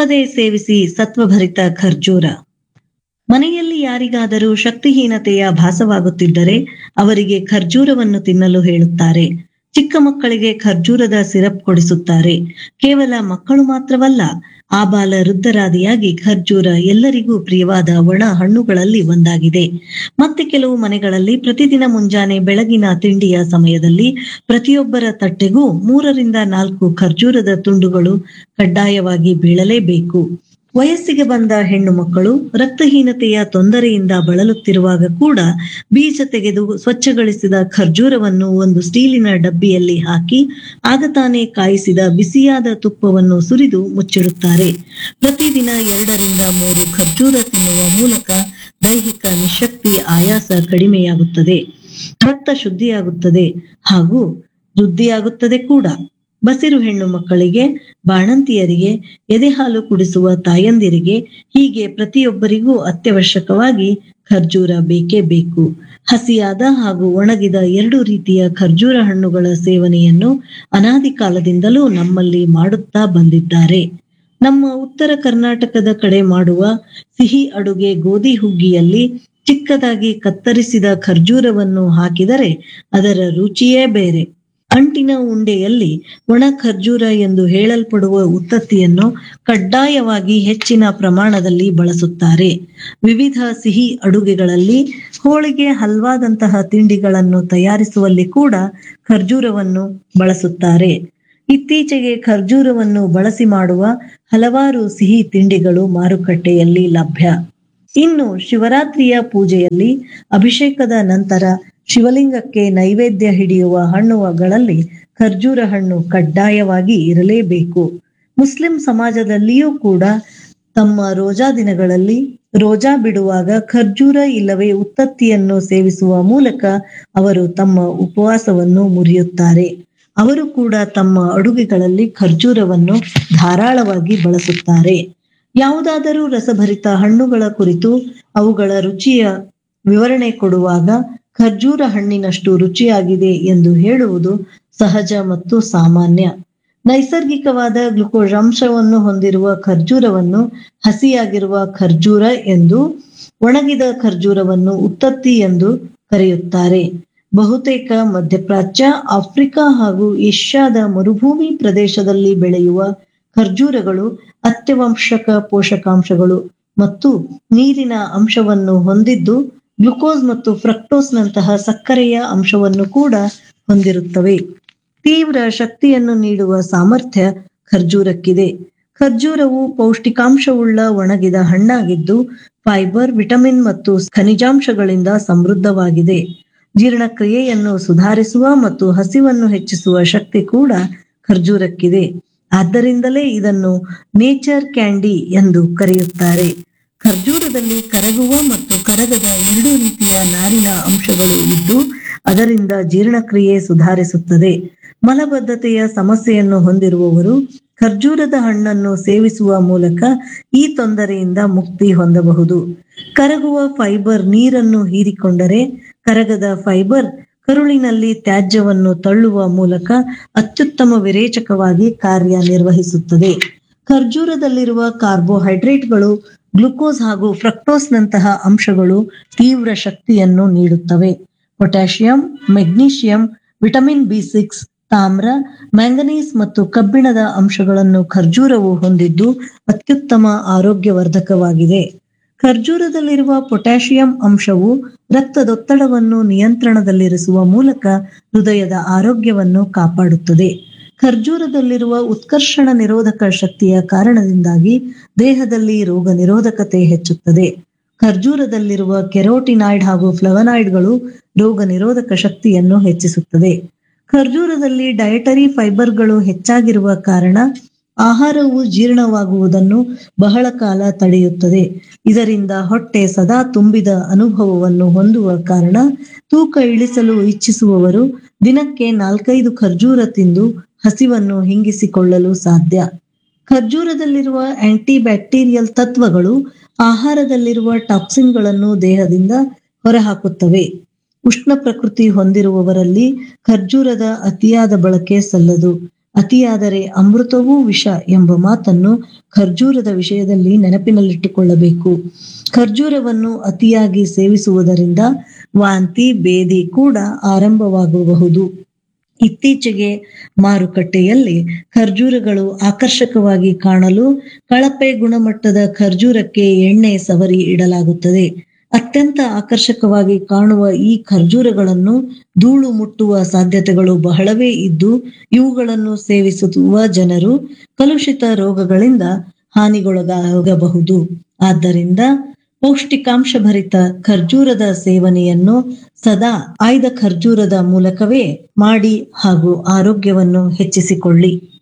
ತಪ್ಪದೇ ಸೇವಿಸಿ ಸತ್ವಭರಿತ ಖರ್ಜೂರ ಮನೆಯಲ್ಲಿ ಯಾರಿಗಾದರೂ ಶಕ್ತಿಹೀನತೆಯ ಭಾಸವಾಗುತ್ತಿದ್ದರೆ ಅವರಿಗೆ ಖರ್ಜೂರವನ್ನು ತಿನ್ನಲು ಹೇಳುತ್ತಾರೆ ಚಿಕ್ಕ ಮಕ್ಕಳಿಗೆ ಖರ್ಜೂರದ ಸಿರಪ್ ಕೊಡಿಸುತ್ತಾರೆ ಕೇವಲ ಮಕ್ಕಳು ಮಾತ್ರವಲ್ಲ ಆಬಾಲ ವೃದ್ಧರಾದಿಯಾಗಿ ಖರ್ಜೂರ ಎಲ್ಲರಿಗೂ ಪ್ರಿಯವಾದ ಒಣ ಹಣ್ಣುಗಳಲ್ಲಿ ಒಂದಾಗಿದೆ ಮತ್ತೆ ಕೆಲವು ಮನೆಗಳಲ್ಲಿ ಪ್ರತಿದಿನ ಮುಂಜಾನೆ ಬೆಳಗಿನ ತಿಂಡಿಯ ಸಮಯದಲ್ಲಿ ಪ್ರತಿಯೊಬ್ಬರ ತಟ್ಟೆಗೂ ಮೂರರಿಂದ ನಾಲ್ಕು ಖರ್ಜೂರದ ತುಂಡುಗಳು ಕಡ್ಡಾಯವಾಗಿ ಬೀಳಲೇಬೇಕು ವಯಸ್ಸಿಗೆ ಬಂದ ಹೆಣ್ಣು ಮಕ್ಕಳು ರಕ್ತಹೀನತೆಯ ತೊಂದರೆಯಿಂದ ಬಳಲುತ್ತಿರುವಾಗ ಕೂಡ ಬೀಜ ತೆಗೆದು ಸ್ವಚ್ಛಗೊಳಿಸಿದ ಖರ್ಜೂರವನ್ನು ಒಂದು ಸ್ಟೀಲಿನ ಡಬ್ಬಿಯಲ್ಲಿ ಹಾಕಿ ಆಗ ತಾನೇ ಕಾಯಿಸಿದ ಬಿಸಿಯಾದ ತುಪ್ಪವನ್ನು ಸುರಿದು ಮುಚ್ಚಿಡುತ್ತಾರೆ ಪ್ರತಿದಿನ ಎರಡರಿಂದ ಮೂರು ಖರ್ಜೂರ ತಿನ್ನುವ ಮೂಲಕ ದೈಹಿಕ ನಿಶಕ್ತಿ ಆಯಾಸ ಕಡಿಮೆಯಾಗುತ್ತದೆ ರಕ್ತ ಶುದ್ಧಿಯಾಗುತ್ತದೆ ಹಾಗೂ ವೃದ್ಧಿಯಾಗುತ್ತದೆ ಕೂಡ ಬಸಿರು ಹೆಣ್ಣು ಮಕ್ಕಳಿಗೆ ಬಾಣಂತಿಯರಿಗೆ ಎದೆಹಾಲು ಕುಡಿಸುವ ತಾಯಂದಿರಿಗೆ ಹೀಗೆ ಪ್ರತಿಯೊಬ್ಬರಿಗೂ ಅತ್ಯವಶ್ಯಕವಾಗಿ ಖರ್ಜೂರ ಬೇಕೇ ಬೇಕು ಹಸಿಯಾದ ಹಾಗೂ ಒಣಗಿದ ಎರಡು ರೀತಿಯ ಖರ್ಜೂರ ಹಣ್ಣುಗಳ ಸೇವನೆಯನ್ನು ಅನಾದಿ ಕಾಲದಿಂದಲೂ ನಮ್ಮಲ್ಲಿ ಮಾಡುತ್ತಾ ಬಂದಿದ್ದಾರೆ ನಮ್ಮ ಉತ್ತರ ಕರ್ನಾಟಕದ ಕಡೆ ಮಾಡುವ ಸಿಹಿ ಅಡುಗೆ ಗೋಧಿ ಹುಗ್ಗಿಯಲ್ಲಿ ಚಿಕ್ಕದಾಗಿ ಕತ್ತರಿಸಿದ ಖರ್ಜೂರವನ್ನು ಹಾಕಿದರೆ ಅದರ ರುಚಿಯೇ ಬೇರೆ ಅಂಟಿನ ಉಂಡೆಯಲ್ಲಿ ಒಣ ಖರ್ಜೂರ ಎಂದು ಹೇಳಲ್ಪಡುವ ಉತ್ತತ್ತಿಯನ್ನು ಕಡ್ಡಾಯವಾಗಿ ಹೆಚ್ಚಿನ ಪ್ರಮಾಣದಲ್ಲಿ ಬಳಸುತ್ತಾರೆ ವಿವಿಧ ಸಿಹಿ ಅಡುಗೆಗಳಲ್ಲಿ ಹೋಳಿಗೆ ಹಲ್ವಾದಂತಹ ತಿಂಡಿಗಳನ್ನು ತಯಾರಿಸುವಲ್ಲಿ ಕೂಡ ಖರ್ಜೂರವನ್ನು ಬಳಸುತ್ತಾರೆ ಇತ್ತೀಚೆಗೆ ಖರ್ಜೂರವನ್ನು ಬಳಸಿ ಮಾಡುವ ಹಲವಾರು ಸಿಹಿ ತಿಂಡಿಗಳು ಮಾರುಕಟ್ಟೆಯಲ್ಲಿ ಲಭ್ಯ ಇನ್ನು ಶಿವರಾತ್ರಿಯ ಪೂಜೆಯಲ್ಲಿ ಅಭಿಷೇಕದ ನಂತರ ಶಿವಲಿಂಗಕ್ಕೆ ನೈವೇದ್ಯ ಹಿಡಿಯುವ ಹಣ್ಣುಗಳಲ್ಲಿ ಖರ್ಜೂರ ಹಣ್ಣು ಕಡ್ಡಾಯವಾಗಿ ಇರಲೇಬೇಕು ಮುಸ್ಲಿಂ ಸಮಾಜದಲ್ಲಿಯೂ ಕೂಡ ತಮ್ಮ ರೋಜಾ ದಿನಗಳಲ್ಲಿ ರೋಜಾ ಬಿಡುವಾಗ ಖರ್ಜೂರ ಇಲ್ಲವೇ ಉತ್ತತ್ತಿಯನ್ನು ಸೇವಿಸುವ ಮೂಲಕ ಅವರು ತಮ್ಮ ಉಪವಾಸವನ್ನು ಮುರಿಯುತ್ತಾರೆ ಅವರು ಕೂಡ ತಮ್ಮ ಅಡುಗೆಗಳಲ್ಲಿ ಖರ್ಜೂರವನ್ನು ಧಾರಾಳವಾಗಿ ಬಳಸುತ್ತಾರೆ ಯಾವುದಾದರೂ ರಸಭರಿತ ಹಣ್ಣುಗಳ ಕುರಿತು ಅವುಗಳ ರುಚಿಯ ವಿವರಣೆ ಕೊಡುವಾಗ ಖರ್ಜೂರ ಹಣ್ಣಿನಷ್ಟು ರುಚಿಯಾಗಿದೆ ಎಂದು ಹೇಳುವುದು ಸಹಜ ಮತ್ತು ಸಾಮಾನ್ಯ ನೈಸರ್ಗಿಕವಾದ ಗ್ಲುಕೋಸ್ ಅಂಶವನ್ನು ಹೊಂದಿರುವ ಖರ್ಜೂರವನ್ನು ಹಸಿಯಾಗಿರುವ ಖರ್ಜೂರ ಎಂದು ಒಣಗಿದ ಖರ್ಜೂರವನ್ನು ಉತ್ತತ್ತಿ ಎಂದು ಕರೆಯುತ್ತಾರೆ ಬಹುತೇಕ ಮಧ್ಯಪ್ರಾಚ್ಯ ಆಫ್ರಿಕಾ ಹಾಗೂ ಏಷ್ಯಾದ ಮರುಭೂಮಿ ಪ್ರದೇಶದಲ್ಲಿ ಬೆಳೆಯುವ ಖರ್ಜೂರಗಳು ಅತ್ಯವಶ್ಯಕ ಪೋಷಕಾಂಶಗಳು ಮತ್ತು ನೀರಿನ ಅಂಶವನ್ನು ಹೊಂದಿದ್ದು ಗ್ಲುಕೋಸ್ ಮತ್ತು ಫ್ರಕ್ಟೋಸ್ನಂತಹ ಸಕ್ಕರೆಯ ಅಂಶವನ್ನು ಕೂಡ ಹೊಂದಿರುತ್ತವೆ ತೀವ್ರ ಶಕ್ತಿಯನ್ನು ನೀಡುವ ಸಾಮರ್ಥ್ಯ ಖರ್ಜೂರಕ್ಕಿದೆ ಖರ್ಜೂರವು ಪೌಷ್ಟಿಕಾಂಶವುಳ್ಳ ಒಣಗಿದ ಹಣ್ಣಾಗಿದ್ದು ಫೈಬರ್ ವಿಟಮಿನ್ ಮತ್ತು ಖನಿಜಾಂಶಗಳಿಂದ ಸಮೃದ್ಧವಾಗಿದೆ ಜೀರ್ಣಕ್ರಿಯೆಯನ್ನು ಸುಧಾರಿಸುವ ಮತ್ತು ಹಸಿವನ್ನು ಹೆಚ್ಚಿಸುವ ಶಕ್ತಿ ಕೂಡ ಖರ್ಜೂರಕ್ಕಿದೆ ಆದ್ದರಿಂದಲೇ ಇದನ್ನು ನೇಚರ್ ಕ್ಯಾಂಡಿ ಎಂದು ಕರೆಯುತ್ತಾರೆ ಖರ್ಜೂರದಲ್ಲಿ ಕರಗುವ ಮತ್ತು ಕರಗದ ಎರಡು ರೀತಿಯ ನಾರಿನ ಅಂಶಗಳು ಇದ್ದು ಅದರಿಂದ ಜೀರ್ಣಕ್ರಿಯೆ ಸುಧಾರಿಸುತ್ತದೆ ಮಲಬದ್ಧತೆಯ ಸಮಸ್ಯೆಯನ್ನು ಹೊಂದಿರುವವರು ಖರ್ಜೂರದ ಹಣ್ಣನ್ನು ಸೇವಿಸುವ ಮೂಲಕ ಈ ತೊಂದರೆಯಿಂದ ಮುಕ್ತಿ ಹೊಂದಬಹುದು ಕರಗುವ ಫೈಬರ್ ನೀರನ್ನು ಹೀರಿಕೊಂಡರೆ ಕರಗದ ಫೈಬರ್ ಕರುಳಿನಲ್ಲಿ ತ್ಯಾಜ್ಯವನ್ನು ತಳ್ಳುವ ಮೂಲಕ ಅತ್ಯುತ್ತಮ ವಿರೇಚಕವಾಗಿ ಕಾರ್ಯನಿರ್ವಹಿಸುತ್ತದೆ ಖರ್ಜೂರದಲ್ಲಿರುವ ಕಾರ್ಬೋಹೈಡ್ರೇಟ್ಗಳು ಗ್ಲುಕೋಸ್ ಹಾಗೂ ಫ್ರಕ್ಟೋಸ್ನಂತಹ ಅಂಶಗಳು ತೀವ್ರ ಶಕ್ತಿಯನ್ನು ನೀಡುತ್ತವೆ potassium magnesium vitamin B six ತಾಮ್ರ ಮ್ಯಾಂಗನೀಸ್ ಮತ್ತು ಕಬ್ಬಿಣದ ಅಂಶಗಳನ್ನು ಖರ್ಜೂರವು ಹೊಂದಿದ್ದು ಅತ್ಯುತ್ತಮ ಆರೋಗ್ಯವರ್ಧಕವಾಗಿದೆ ಖರ್ಜೂರದಲ್ಲಿರುವ ಪೊಟ್ಯಾಷಿಯಂ ಅಂಶವು ರಕ್ತದೊತ್ತಡವನ್ನು ನಿಯಂತ್ರಣದಲ್ಲಿರಿಸುವ ಮೂಲಕ ಹೃದಯದ ಆರೋಗ್ಯವನ್ನು ಕಾಪಾಡುತ್ತದೆ ಖರ್ಜೂರದಲ್ಲಿರುವ ಉತ್ಕರ್ಷಣ ನಿರೋಧಕ ಶಕ್ತಿಯ ಕಾರಣದಿಂದಾಗಿ ದೇಹದಲ್ಲಿ ರೋಗ ನಿರೋಧಕತೆ ಹೆಚ್ಚುತ್ತದೆ ಖರ್ಜೂರದಲ್ಲಿರುವ ಕೆರೋಟಿನಾಯ್ಡ್ ಹಾಗೂ ಫ್ಲವನಾಯ್ಡ್ಗಳು ರೋಗ ನಿರೋಧಕ ಶಕ್ತಿಯನ್ನು ಹೆಚ್ಚಿಸುತ್ತದೆ ಖರ್ಜೂರದಲ್ಲಿ ಡಯಟರಿ ಫೈಬರ್ಗಳು ಹೆಚ್ಚಾಗಿರುವ ಕಾರಣ ಆಹಾರವು ಜೀರ್ಣವಾಗುವುದನ್ನು ಬಹಳ ಕಾಲ ತಡೆಯುತ್ತದೆ ಇದರಿಂದ ಹೊಟ್ಟೆ ಸದಾ ತುಂಬಿದ ಅನುಭವವನ್ನು ಹೊಂದುವ ಕಾರಣ ತೂಕ ಇಳಿಸಲು ಇಚ್ಛಿಸುವವರು ದಿನಕ್ಕೆ ನಾಲ್ಕೈದು ಖರ್ಜೂರ ತಿಂದು ಹಸಿವನ್ನು ಹಿಂಗಿಸಿಕೊಳ್ಳಲು ಸಾಧ್ಯ ಖರ್ಜೂರದಲ್ಲಿರುವ ಆಂಟಿ ಬ್ಯಾಕ್ಟೀರಿಯಲ್ ತತ್ವಗಳು ಆಹಾರದಲ್ಲಿರುವ ಟಾಕ್ಸಿನ್ಗಳನ್ನು ದೇಹದಿಂದ ಹೊರಹಾಕುತ್ತವೆ ಉಷ್ಣ ಪ್ರಕೃತಿ ಹೊಂದಿರುವವರಲ್ಲಿ ಖರ್ಜೂರದ ಅತಿಯಾದ ಬಳಕೆ ಸಲ್ಲದು ಅತಿಯಾದರೆ ಅಮೃತವೂ ವಿಷ ಎಂಬ ಮಾತನ್ನು ಖರ್ಜೂರದ ವಿಷಯದಲ್ಲಿ ನೆನಪಿನಲ್ಲಿಟ್ಟುಕೊಳ್ಳಬೇಕು ಖರ್ಜೂರವನ್ನು ಅತಿಯಾಗಿ ಸೇವಿಸುವುದರಿಂದ ವಾಂತಿ ಬೇದಿ ಕೂಡ ಆರಂಭವಾಗಬಹುದು ಇತ್ತೀಚೆಗೆ ಮಾರುಕಟ್ಟೆಯಲ್ಲಿ ಖರ್ಜೂರಗಳು ಆಕರ್ಷಕವಾಗಿ ಕಾಣಲು ಕಳಪೆ ಗುಣಮಟ್ಟದ ಖರ್ಜೂರಕ್ಕೆ ಎಣ್ಣೆ ಸವರಿ ಇಡಲಾಗುತ್ತದೆ ಅತ್ಯಂತ ಆಕರ್ಷಕವಾಗಿ ಕಾಣುವ ಈ ಖರ್ಜೂರಗಳನ್ನು ಧೂಳು ಮುಟ್ಟುವ ಸಾಧ್ಯತೆಗಳು ಬಹಳವೇ ಇದ್ದು ಇವುಗಳನ್ನು ಸೇವಿಸುವ ಜನರು ಕಲುಷಿತ ರೋಗಗಳಿಂದ ಹಾನಿಗೊಳಗಾಗಬಹುದು ಆದ್ದರಿಂದ ಪೌಷ್ಟಿಕಾಂಶ ಭರಿತ ಖರ್ಜೂರದ ಸೇವನೆಯನ್ನು ಸದಾ ಆಯ್ದ ಖರ್ಜೂರದ ಮೂಲಕವೇ ಮಾಡಿ ಹಾಗೂ ಆರೋಗ್ಯವನ್ನು ಹೆಚ್ಚಿಸಿಕೊಳ್ಳಿ